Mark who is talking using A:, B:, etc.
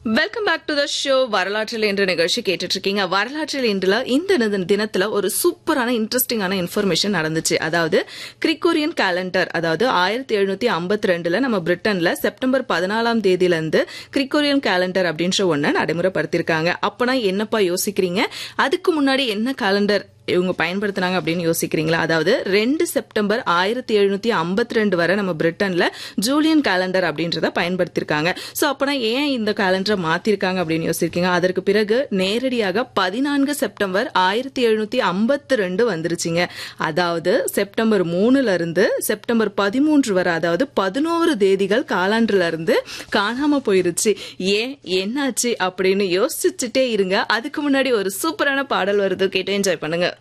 A: welcome back to the show வரலாற்றில் என்ற நிகழ்ச்சி கேட்டுட்டு இருக்கீங்க வரலாற்றில் இன்றுல இந்த தின- தினத்துல ஒரு சூப்பரான இன்ட்ரெஸ்டிங்கான இன்ஃபர்மேஷன் நடந்துச்சு அதாவது கிரிகோரியன் கேலண்டர் அதாவது ஆயிரத்தி எழுநூத்தி ஐம்பத்தி ரெண்டுல நம்ம பிரிட்டன்ல செப்டம்பர் பதினாலாம் தேதியில இருந்து கிரிகோரியன் கேலண்டர் அப்படின்ற ஒன்ன நடைமுறைப்படுத்திருக்காங்க அப்பனா என்னப்பா யோசிக்கிறீங்க அதுக்கு முன்னாடி என்ன கேலண்டர் இவங்க பயன்படுத்தினாங்க அப்படின்னு யோசிக்கிறீங்களா அதாவது ரெண்டு செப்டம்பர் ஆயிரத்தி எழுநூத்தி ஐம்பத்தி ரெண்டு வரை நம்ம பிரிட்டன்ல ஜூலியன் கேலண்டர் அப்படின்றத பயன்படுத்திருக்காங்க சோ அப்பனா ஏன் இந்த கேலண்டரை மாத்திருக்காங்க அப்படின்னு யோசிக்கிறீங்க அதற்கு பிறகு நேரடியாக பதினான்கு செப்டம்பர் ஆயிரத்தி எழுநூத்தி ஐம்பத்தி ரெண்டு வந்துருச்சுங்க அதாவது செப்டம்பர் மூணுல இருந்து செப்டம்பர் பதிமூன்று வரை அதாவது பதினோரு தேதிகள் காலாண்டுல இருந்து காணாம போயிருச்சு ஏன் என்னாச்சு அப்படின்னு யோசிச்சுட்டே இருங்க அதுக்கு முன்னாடி ஒரு சூப்பரான பாடல் வருது கேட்டு என்ஜாய் பண்ணுங்க